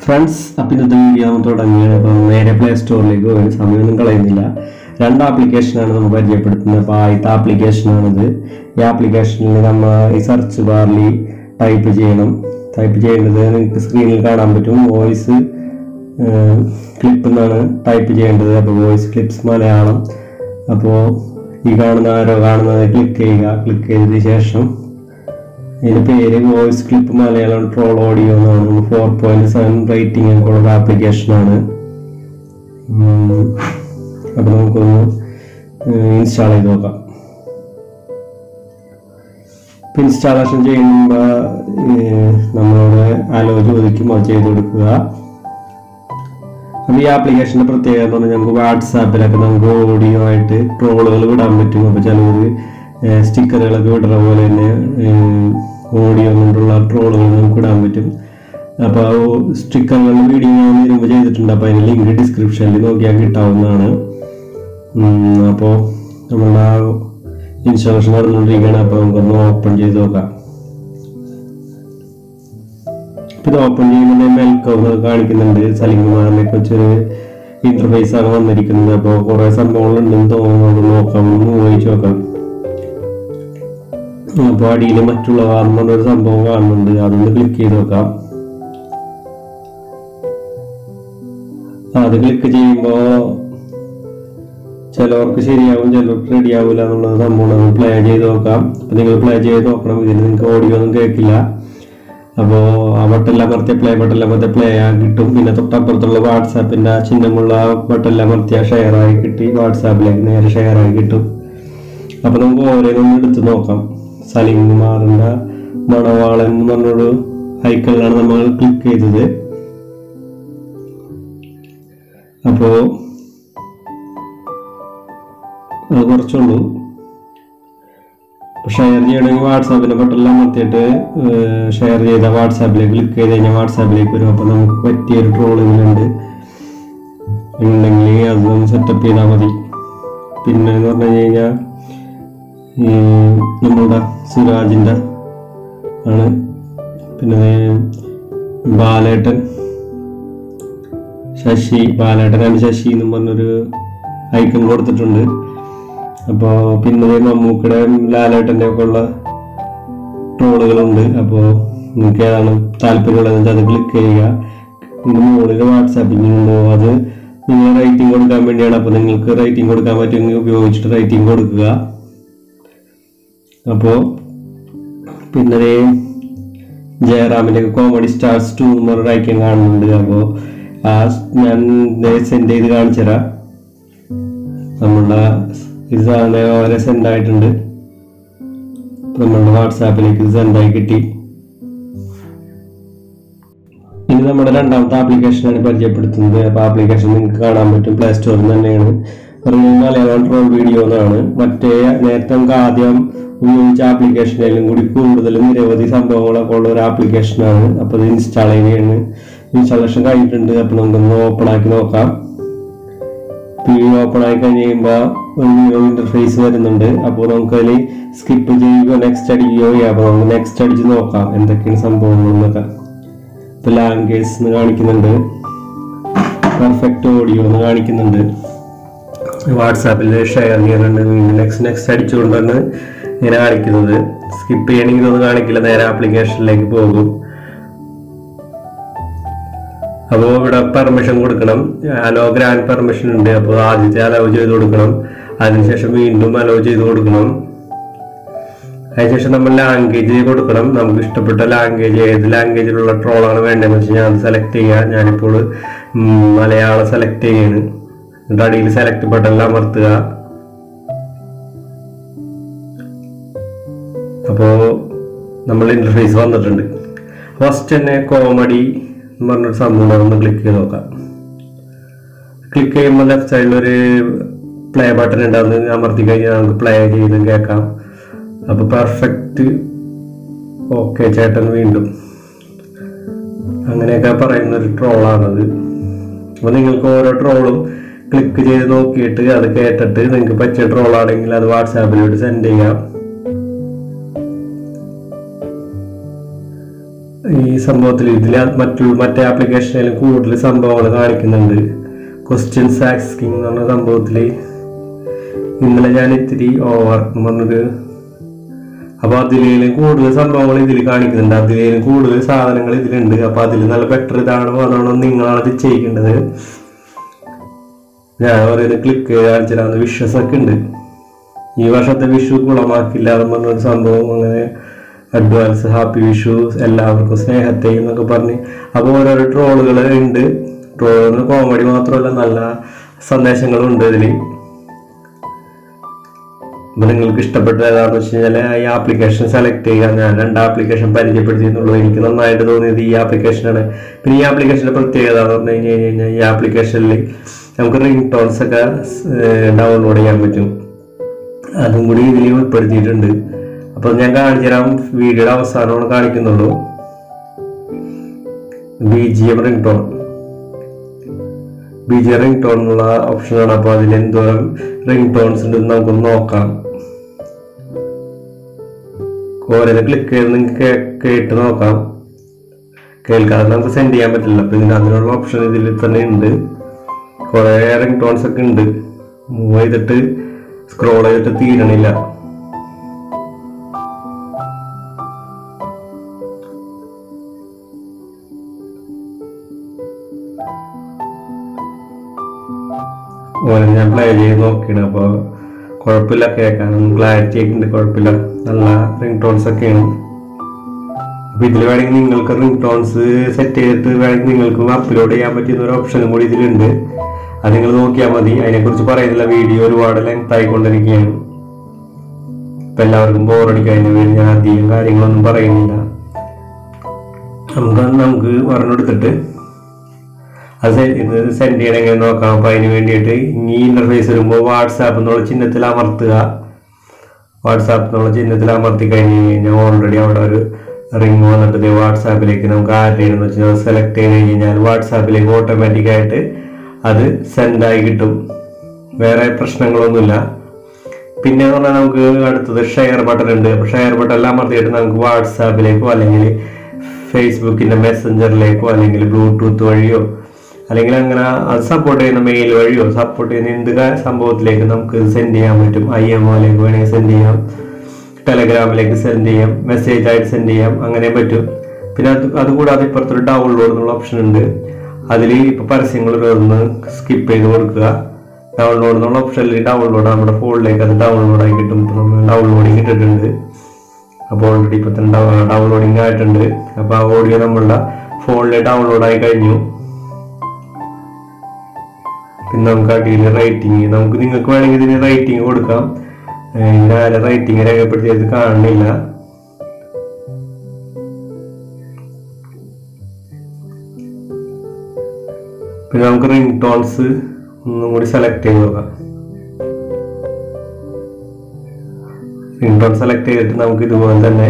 friends അപ്പം ഇന്നത്തെ video നമ്മൾ തുടങ്ങിയാണ് അപ്പം നേരെ പ്ലേ സ്റ്റോറിലേക്ക് പോയി സമയമൊന്നും കളയുന്നില്ല രണ്ട് ആപ്ലിക്കേഷനാണ് നമ്മൾ പരിചയപ്പെടുത്തുന്നത് അപ്പോൾ ആദ്യത്തെ ആപ്ലിക്കേഷനാണിത് ഈ ആപ്ലിക്കേഷനിൽ നമ്മൾ ഈ സെർച്ച് ബാറിൽ ടൈപ്പ് ചെയ്യണം ടൈപ്പ് ചെയ്യേണ്ടത് നിങ്ങൾക്ക് സ്ക്രീനിൽ കാണാൻ പറ്റും വോയിസ് ക്ലിപ്പ് എന്നാണ് ടൈപ്പ് ചെയ്യേണ്ടത് അപ്പോൾ വോയിസ് ക്ലിപ്സ് മലയാളം അപ്പോൾ ഈ കാണുന്ന ആരോ കാണുന്നത് ക്ലിക്ക് ചെയ്യുക ക്ലിക്ക് ചെയ്തതിന് ശേഷം ഇതിന്റെ പേര് voice clip Malayalam troll audio എന്നാണ് ഫോർ പോയിന്റ് സെവൻ റേറ്റിംഗ് ഒക്കെ ഉള്ള ആപ്ലിക്കേഷനാണ് അപ്പോൾ നമുക്കൊന്ന് ഇൻസ്റ്റാൾ ചെയ്ത് നോക്കാം ഇപ്പം ഇൻസ്റ്റാളേഷൻ ചെയ്യുമ്പോൾ നമ്മളോട് അലോ ചോദിക്കും അത് ചെയ്ത് കൊടുക്കുക അപ്പോൾ ഈ ആപ്ലിക്കേഷൻ്റെ പ്രത്യേകത എന്ന് പറഞ്ഞാൽ നമുക്ക് വാട്സാപ്പിലൊക്കെ നമുക്ക് ഓഡിയോ ആയിട്ട് ട്രോളുകൾ വിടാൻ പറ്റും അപ്പോൾ ചിലർ സ്റ്റിക്കറുകളൊക്കെ വിടുന്ന പോലെ തന്നെ ഓഡിയോ കൊണ്ടുള്ള ട്രോളുകൾ നമുക്ക് ഇടാൻ പറ്റും അപ്പോൾ ആ സ്റ്റിക്കറുകളുടെ വീഡിയോ ഞാൻ വരുമ്പോൾ ചെയ്തിട്ടുണ്ട് അപ്പോൾ അതിന് ലിങ്ക് ഡിസ്ക്രിപ്ഷനിൽ നോക്കിയാൽ കിട്ടാവുന്നതാണ് അപ്പോൾ നമ്മളുടെ ആ ഇൻസ്റ്റാളേഷൻ നടന്നുകൊണ്ടിരിക്കുകയാണ് അപ്പോൾ നമുക്കൊന്ന് ഓപ്പൺ ചെയ്ത് നോക്കാം ഇത് ഓപ്പൺ ചെയ്യുമ്പോൾ മെൽക്കം കാണിക്കുന്നുണ്ട് സലിംകുമാറിനെ കുറിച്ചൊരു ഇന്റർഫേസ് ആണ് വന്നിരിക്കുന്നത് അപ്പോൾ കുറെ സംഭവങ്ങൾ ഉണ്ടെന്ന് തോന്നുന്നു നോക്കാം വായിച്ചു നോക്കാം അപ്പോൾ അടിയിൽ മറ്റുള്ള കാരണം ഒരു സംഭവം കാണുന്നുണ്ട് അതൊന്ന് ക്ലിക്ക് ചെയ്ത് നോക്കാം അത് ക്ലിക്ക് ചെയ്യുമ്പോൾ ചിലവർക്ക് ശരിയാവും ചിലർക്ക് റെഡി ആവില്ല എന്നുള്ളത് സംഭവം പ്ലേ ചെയ്ത് നോക്കാം അപ്പോൾ നിങ്ങൾ പ്ലേ ചെയ്ത് നോക്കണം ഇതിൽ നിങ്ങൾക്ക് ഓഡിയോ ഒന്നും കേൾക്കില്ല അപ്പോൾ ആ ബട്ടെല്ലാം മർത്തിയ പ്ലേ ബട്ടെല്ലാം മർത്തിയ പ്ലേ ആ കിട്ടും പിന്നെ തൊട്ടപ്പുറത്തുള്ള വാട്സാപ്പിന്റെ ആ ചിഹ്നമുള്ള ബട്ടെല്ലാം മർത്തിയ ഷെയർ ആയി കിട്ടി വാട്സാപ്പിലേക്ക് നേരെ ഷെയർ ആയി കിട്ടും അപ്പോൾ നമുക്ക് ഓരോന്നും എടുത്ത് നോക്കാം സലീം കുമാറിന്റെ മണവാളൻ എന്ന് പറഞ്ഞൊരു ഐക്കണിലാണ് നമ്മൾ ക്ലിക്ക് ചെയ്തത് അപ്പോ അത് കുറച്ചുള്ളൂ ഷെയർ ചെയ്യണമെങ്കിൽ വാട്സാപ്പിനെ പെട്ടെല്ലാം നിർത്തിയിട്ട് ഷെയർ ചെയ്ത വാട്സാപ്പിലേക്ക് ക്ലിക്ക് ചെയ്ത് കഴിഞ്ഞാൽ വാട്സാപ്പിലേക്ക് വരും അപ്പോൾ നമുക്ക് പറ്റിയൊരു ട്രോൾ ഇതിലുണ്ട് ഉണ്ടെങ്കിൽ അതൊന്ന് സെറ്റപ്പ് ചെയ്താൽ മതി പിന്നെ എന്ന് പറഞ്ഞു കഴിഞ്ഞാൽ ഈ നമ്മളുടെ സിറാജിൻ്റെ ആണ് പിന്നെ ബാലേട്ടൻ ശശി ബാലേട്ടൻ ആൻഡ് ശശി എന്നും പറഞ്ഞൊരു ഐക്കൺ കൊടുത്തിട്ടുണ്ട് അപ്പോൾ പിന്നെ മമ്മൂക്കയുടെ ലാലേട്ടൻ്റെ ഒക്കെ ഉള്ള ട്രോളുകളുണ്ട് അപ്പോൾ നിങ്ങൾക്ക് ഏതാണ് താല്പര്യമുള്ളത് അത് ക്ലിക്ക് ചെയ്യുക ഇതിന് മുകളിൽ വാട്സാപ്പിൽ അത് നിങ്ങൾ റേറ്റിംഗ് കൊടുക്കാൻ വേണ്ടിയാണ് അപ്പോൾ നിങ്ങൾക്ക് റേറ്റിംഗ് കൊടുക്കാൻ പറ്റുമെങ്കിൽ ഉപയോഗിച്ചിട്ട് റേറ്റിംഗ് കൊടുക്കുക അപ്പോൾ പിന്നെ ദേ ജയറാമിൻ്റെ കോമഡി സ്റ്റാർസ് ടു എന്ന് പറഞ്ഞൊരു ഐക്യം കാണുന്നുണ്ട് അപ്പോൾ ആ ഞാൻ സെൻഡ് ചെയ്ത് കാണിച്ചു തരാം നമ്മളുടെ ഇത് സാധനം അവരെ സെൻഡ് ആയിട്ടുണ്ട് നമ്മളുടെ വാട്സാപ്പിലേക്ക് ഇത് സെൻഡ് ആയി കിട്ടി ഇനി നമ്മുടെ രണ്ടാമത്തെ ആപ്ലിക്കേഷനാണ് പരിചയപ്പെടുത്തുന്നത് അപ്പോൾ ആപ്ലിക്കേഷൻ നിങ്ങൾക്ക് കാണാൻ പറ്റും പ്ലേ സ്റ്റോറിൽ തന്നെയാണ് റിയൽ മലയാളം ട്രോൾ വീഡിയോ എന്നാണ് മറ്റേ നേരത്തെ നമുക്ക് ആദ്യം ഉപയോഗിച്ച ആപ്ലിക്കേഷനിലും കൂടി കൂടുതൽ നിരവധി സംഭവങ്ങളൊക്കെ ഉള്ള ഒരു ആപ്ലിക്കേഷനാണ് അപ്പോൾ ഇത് ഇൻസ്റ്റാൾ ചെയ്യുകയാണ് ഇൻസ്റ്റാളേഷൻ കഴിഞ്ഞിട്ടുണ്ട് അപ്പോൾ നമുക്കൊന്ന് ഓപ്പൺ ആക്കി നോക്കാം പി ഓപ്പൺ ആയി കഴിഞ്ഞ് കഴിയുമ്പോൾ ഒരു ന്യൂ ഇന്റർഫേസ് വരുന്നുണ്ട് അപ്പോൾ നമുക്ക് അതിൽ സ്കിപ്പ് ചെയ്യുകയോ നെക്സ്റ്റ് അടിക്കുകയോ ചെയ്യാം അപ്പോൾ നമുക്ക് നെക്സ്റ്റ് അടിച്ച് നോക്കാം എന്തൊക്കെയാണ് സംഭവങ്ങൾ എന്നൊക്കെ ഇപ്പോൾ ലാംഗ്വേജ് എന്ന് കാണിക്കുന്നുണ്ട് പെർഫെക്റ്റ് ഓഡിയോ എന്ന് കാണിക്കുന്നുണ്ട് വാട്സാപ്പിൽ ഷെയർ ചെയ്യുന്നുണ്ട് വീണ്ടും നെക്സ്റ്റ് നെക്സ്റ്റ് അടിച്ചുകൊണ്ടാണ് ഇങ്ങനെ കാണിക്കുന്നത് സ്കിപ്പ് ചെയ്യണമെങ്കിൽ ഒന്നും കാണിക്കില്ല നേരെ ആപ്ലിക്കേഷനിലേക്ക് പോകും അപ്പോൾ ഇവിടെ പെർമിഷൻ കൊടുക്കണം അലോ ഗ്രാൻഡ് പെർമിഷൻ ഉണ്ട് അപ്പോൾ ആദ്യത്തെ അലോ ചെയ്ത് കൊടുക്കണം അതിനുശേഷം വീണ്ടും അലോ ചെയ്ത് കൊടുക്കണം അതിനുശേഷം നമ്മൾ ലാംഗ്വേജ് കൊടുക്കണം നമുക്ക് ഇഷ്ടപ്പെട്ട ലാംഗ്വേജ് ഏത് ലാംഗ്വേജിലുള്ള ട്രോളാണ് വേണ്ടതെന്ന് വെച്ച് ഞാൻ അത് സെലക്ട് ചെയ്യുക ഞാനിപ്പോൾ മലയാളം സെലക്ട് ചെയ്യാണ് എന്നിട്ട് അടിയിൽ സെലക്ട് ബട്ടണിൽ അമർത്തുക അപ്പോൾ നമ്മൾ ഇന്റർഫേസ് വന്നിട്ടുണ്ട് ഫസ്റ്റ് തന്നെ കോമഡി എന്ന് പറഞ്ഞൊരു സംഭവം ഒന്ന് ക്ലിക്ക് ചെയ്ത് നോക്കാം ക്ലിക്ക് ചെയ്യുമ്പോൾ ലെഫ്റ്റ് സൈഡിൽ ഒരു പ്ലേ ബട്ടൺ ഉണ്ടാകുന്നത് അമർത്തി കഴിഞ്ഞാൽ നമുക്ക് പ്ലേ ചെയ്ത് കേൾക്കാം അപ്പോൾ പെർഫെക്റ്റ് ഓക്കെ ചേട്ടൻ വീണ്ടും അങ്ങനെയൊക്കെ പറയുന്ന ഒരു ട്രോളാണത് അപ്പോൾ നിങ്ങൾക്ക് ഓരോ ട്രോളും ക്ലിക്ക് ചെയ്ത് നോക്കിയിട്ട് അത് കേട്ടിട്ട് നിങ്ങൾക്ക് പറ്റിയ ട്രോളാണെങ്കിൽ അത് വാട്സാപ്പിലോട്ട് സെൻഡ് ചെയ്യാം ഈ സംഭവത്തിൽ ഇതിൽ മറ്റു മറ്റേ ആപ്ലിക്കേഷനിൽ കൂടുതൽ സംഭവങ്ങൾ കാണിക്കുന്നുണ്ട് ക്വസ്റ്റ്യൻസ് ആസ്കിങ് എന്ന് പറഞ്ഞ സംഭവത്തിൽ ഇന്നലെ ഞാൻ ഇത്തിരി ഓവർ പറഞ്ഞത് അപ്പൊ അതിലേലും കൂടുതൽ സംഭവങ്ങൾ ഇതിൽ കാണിക്കുന്നുണ്ട് അതിലേലും കൂടുതൽ സാധനങ്ങൾ ഇതിലുണ്ട് അപ്പൊ അതിൽ നല്ല ബെറ്റർ ഇതാണോ അതാണോ നിങ്ങളാണ് ഇത് ചെയ്യേണ്ടത് ഞാൻ പറയുന്നത് ക്ലിക്ക് ചെയ്ത് കാണിച്ചിട്ടാണ് വിശ്വസൊക്കെ ഉണ്ട് ഈ വർഷത്തെ വിഷു കുളമാക്കില്ല എന്ന് പറഞ്ഞൊരു സംഭവം അങ്ങനെ അഡ്വാൻസ് ഹാപ്പി വിഷു എല്ലാവർക്കും സ്നേഹത്തെയും എന്നൊക്കെ പറഞ്ഞ് അപ്പോൾ ഓരോരോ ട്രോളുകൾ ഉണ്ട് ട്രോളിന് കോമഡി മാത്രമല്ല നല്ല സന്ദേശങ്ങളും ഉണ്ട് ഇതിൽ ഇപ്പൊ നിങ്ങൾക്ക് ഇഷ്ടപ്പെട്ട ഏതാണെന്ന് വെച്ച് കഴിഞ്ഞാൽ ഈ ആപ്ലിക്കേഷൻ സെലക്ട് ചെയ്യുക ഞാൻ രണ്ട് ആപ്ലിക്കേഷൻ പരിചയപ്പെടുത്തിയെന്നുള്ളൂ എനിക്ക് നന്നായിട്ട് തോന്നിയത് ഈ ആപ്ലിക്കേഷനാണ് പിന്നെ ഈ ആപ്ലിക്കേഷന്റെ പ്രത്യേകത എന്ന് പറഞ്ഞു കഴിഞ്ഞ് കഴിഞ്ഞാൽ ഈ ആപ്ലിക്കേഷനിൽ നമുക്ക് റിംഗ് ടോൺസ് ഒക്കെ ഡൗൺലോഡ് ചെയ്യാൻ പറ്റും അതും കൂടി ഇതിൽ ഉൾപ്പെടുത്തിയിട്ടുണ്ട് അപ്പോൾ ഞാൻ കാണിച്ചു തരാം വീഡിയോയുടെ അവസാനമാണ് കാണിക്കുന്നുള്ളൂ B G M ringtone B G ringtone എന്നുള്ള ഓപ്ഷനാണ് അപ്പോൾ അതിൽ എന്തോരം റിംഗ് ടോൺസ് ഉണ്ടെന്ന് നമുക്കൊന്ന് നോക്കാം ഓരോന്ന് ക്ലിക്ക് ചെയ്ത് നിങ്ങൾക്ക് കേട്ട് നോക്കാം കേൾക്കാതെ നമുക്ക് സെൻഡ് ചെയ്യാൻ പറ്റില്ല അപ്പോൾ ഇതിന് അതിനുള്ള ഓപ്ഷൻ ഇതിൽ തന്നെ ഉണ്ട് കുറേ റിംഗ് ടോൺസ് ഒക്കെ ഉണ്ട് മൂവ് ചെയ്തിട്ട് സ്ക്രോൾ ചെയ്തിട്ട് തീരണില്ല ഓനെ ഞാൻ പ്ലേ ചെയ്ത് നോക്കിയാണ് അപ്പോൾ കുഴപ്പമില്ല കേൾക്കാൻ ക്ലാരിറ്റി ഒക്കെ ഉണ്ട് കുഴപ്പമില്ല നല്ല റിംഗ് ടോൺസ് ഒക്കെയാണ് അപ്പോൾ ഇതിൽ വേണമെങ്കിൽ നിങ്ങൾക്ക് റിംഗ് ടോൺസ് സെറ്റ് ചെയ്തിട്ട് വേണമെങ്കിൽ നിങ്ങൾക്ക് അപ്ലോഡ് ചെയ്യാൻ പറ്റുന്ന ഒരു ഓപ്ഷനും കൂടി ഇതിലുണ്ട് അത് നിങ്ങൾ നോക്കിയാൽ മതി അതിനെക്കുറിച്ച് പറയുന്നില്ല വീഡിയോ ഒരുപാട് ലെങ്ത് ആയിക്കൊണ്ടിരിക്കുകയാണ് ഇപ്പം എല്ലാവർക്കും ബോറടിക്കാൻ വേണ്ടി ഞാൻ അധികം കാര്യങ്ങളൊന്നും പറയുന്നില്ല നമുക്ക് നമുക്ക് പറഞ്ഞെടുത്തിട്ട് അത് se- ഇത് സെൻഡ് ചെയ്യണം എങ്ങനെ നോക്കാം അപ്പോൾ അതിന് വേണ്ടിയിട്ട് ഈ ഇന്റർഫേസ് വരുമ്പോൾ വാട്സാപ്പ് എന്നുള്ള ചിഹ്നത്തിൽ അമർത്തുക വാട്സാപ്പ് എന്നുള്ള ചിഹ്നത്തിൽ അമർത്തി കഴിഞ്ഞ് കഴിഞ്ഞാൽ ഓൾറെഡി അവിടെ ഒരു റിംഗ് വന്നിട്ട് വാട്സാപ്പിലേക്ക് നമുക്ക് ആരുടെയെന്ന് വെച്ചാൽ സെലക്ട് ചെയ്ത് കഴിഞ്ഞാൽ വാട്സാപ്പിലേക്ക് ഓട്ടോമാറ്റിക് ആയിട്ട് അത് സെൻഡ് ആയി കിട്ടും വേറെ പ്രശ്നങ്ങളൊന്നുമില്ല പിന്നെ എന്ന് പറഞ്ഞാൽ നമുക്ക് അടുത്തത് ഷെയർ ബട്ടൺ ഉണ്ട് അപ്പോൾ ഷെയർ ബട്ടൺ എല്ലാം അമർത്തിയിട്ട് നമുക്ക് വാട്സാപ്പിലേക്കോ അല്ലെങ്കിൽ ഫേസ്ബുക്കിന്റെ മെസ്സഞ്ചറിലേക്കോ അല്ലെങ്കിൽ ബ്ലൂടൂത്ത് വഴിയോ അല്ലെങ്കിൽ അങ്ങനെ അത് സപ്പോർട്ട് ചെയ്യുന്ന മെയിൽ വഴിയോ സപ്പോർട്ട് ചെയ്യുന്ന എന്ത് കാ- സംഭവത്തിലേക്ക് നമുക്ക് സെൻഡ് ചെയ്യാൻ പറ്റും ഐ എം ഒയിലേക്ക് വേണമെങ്കിൽ സെൻഡ് ചെയ്യാം ടെലഗ്രാമിലേക്ക് സെൻഡ് ചെയ്യാം മെസ്സേജ് ആയിട്ട് സെൻഡ് ചെയ്യാം അങ്ങനെ പറ്റും പിന്നെ അത് അതുകൂടാതെ ഇപ്പുറത്തൊരു ഡൗൺലോഡ് എന്നുള്ള ഓപ്ഷൻ ഉണ്ട് അതിൽ ഇപ്പോൾ പരസ്യങ്ങൾ ഒന്ന് സ്കിപ്പ് ചെയ്ത് കൊടുക്കുക ഡൗൺലോഡ് എന്നുള്ള ഓപ്ഷനിൽ ഡൗൺലോഡ് നമ്മുടെ ഫോണിലേക്ക് അത് ഡൗൺലോഡ് ആയി കിട്ടും ഇപ്പം നമ്മൾ ഡൗൺലോഡിങ് ഇട്ടിട്ടുണ്ട് അപ്പോൾ ഓൾറെഡി ഇപ്പം തന്നെ ഡൗൺലോഡിങ് ആയിട്ടുണ്ട് അപ്പോൾ ആ ഓഡിയോ നമ്മളുടെ ഫോണിൽ ഡൗൺലോഡ് ആയി കഴിഞ്ഞു പിന്നെ നമുക്ക് അടിയിൽ റേറ്റിംഗ് നമുക്ക് നിങ്ങൾക്ക് വേണമെങ്കിൽ ഇതിന് റേറ്റിംഗ് കൊടുക്കാം ഏഹ് ഞാൻ റേറ്റിംഗ് രേഖപ്പെടുത്തിയത് കാണുന്നില്ല പിന്നെ നമുക്ക് റിംഗ് ടോൺസ് ഒന്നും കൂടി സെലക്ട് ചെയ്ത് നോക്കാം റിംഗ് ടോൺ സെലക്ട് ചെയ്തിട്ട് നമുക്ക് ഇതുപോലെ തന്നെ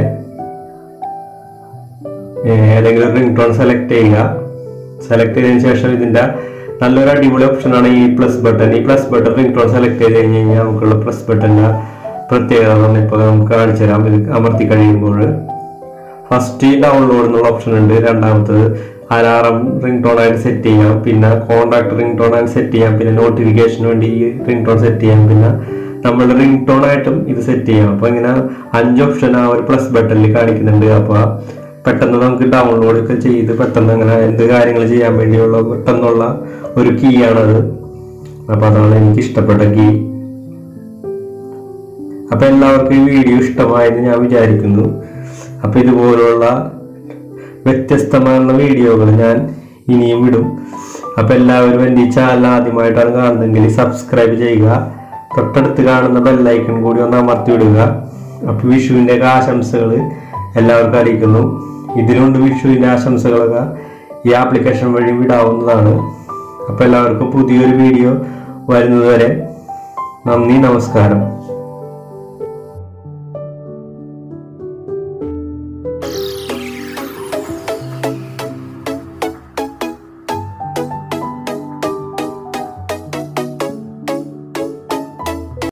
ഏഹ് ഏതെങ്കിലും റിംഗ് ടോൺ സെലക്ട് ചെയ്യുക സെലക്ട് ചെയ്തതിന് ശേഷം ഇതിന്റെ നല്ലൊരു അടിപൊളി ഓപ്ഷനാണ് ഈ പ്ലസ് ബട്ടൺ ഈ plus button ringtone select ചെയ്ത് കഴിഞ്ഞ് കഴിഞ്ഞാൽ നമുക്കുള്ള പ്ലസ് ബട്ടന്റെ പ്രത്യേകത എന്ന് ഇപ്പോൾ നമുക്ക് കാണിച്ചു തരാം ഇത് അമർത്തി കഴിയുമ്പോൾ ഫസ്റ്റ് ഡൗൺലോഡ് എന്നുള്ള ഓപ്ഷൻ ഉണ്ട് രണ്ടാമത്തത് അലാറം റിംഗ് ടോൺ ആയിട്ട് സെറ്റ് ചെയ്യാം പിന്നെ കോണ്ടാക്ട് റിംഗ് ടോൺ ആയിട്ട് സെറ്റ് ചെയ്യാം പിന്നെ നോട്ടിഫിക്കേഷന് വേണ്ടി ഈ റിംഗ് ടോൺ സെറ്റ് ചെയ്യാം പിന്നെ നമ്മളുടെ റിംഗ് ടോൺ ആയിട്ടും ഇത് സെറ്റ് ചെയ്യാം അപ്പൊ ഇങ്ങനെ അഞ്ച് ഓപ്ഷൻ ആ ഒരു പ്ലസ് ബട്ടണിൽ കാണിക്കുന്നുണ്ട് അപ്പൊ പെട്ടെന്ന് നമുക്ക് ഡൗൺലോഡ് ഒക്കെ ചെയ്ത് പെട്ടെന്ന് അങ്ങനെ എന്ത് കാര്യങ്ങൾ ചെയ്യാൻ വേണ്ടിയുള്ള പെട്ടെന്നുള്ള ഒരു കീ ആണത് അപ്പൊ അതാണ് എനിക്ക് ഇഷ്ടപ്പെട്ട കീ അപ്പൊ എല്ലാവർക്കും ഈ വീഡിയോ ഇഷ്ടമായെന്ന് ഞാൻ വിചാരിക്കുന്നു അപ്പൊ ഇതുപോലുള്ള വ്യത്യസ്തമായുള്ള വീഡിയോകൾ ഞാൻ ഇനിയും വിടും അപ്പൊ എല്ലാവരും എൻ്റെ ഈ ചാനൽ ആദ്യമായിട്ടാണ് കാണുന്നതെങ്കിൽ സബ്സ്ക്രൈബ് ചെയ്യുക തൊട്ടടുത്ത് കാണുന്ന ബെല്ലൈക്കൺ കൂടി ഒന്ന് അമർത്തി വിടുക അപ്പൊ വിഷുവിൻ്റെ ഒക്കെ ആശംസകൾ എല്ലാവർക്കും അറിയിക്കുന്നു ഇതിലുണ്ട് വിഷുവിൻ്റെ ആശംസകളൊക്കെ ഈ ആപ്ലിക്കേഷൻ വഴി വിടാവുന്നതാണ് അപ്പൊ എല്ലാവർക്കും പുതിയൊരു വീഡിയോ വരുന്നതുവരെ നന്ദി നമസ്കാരം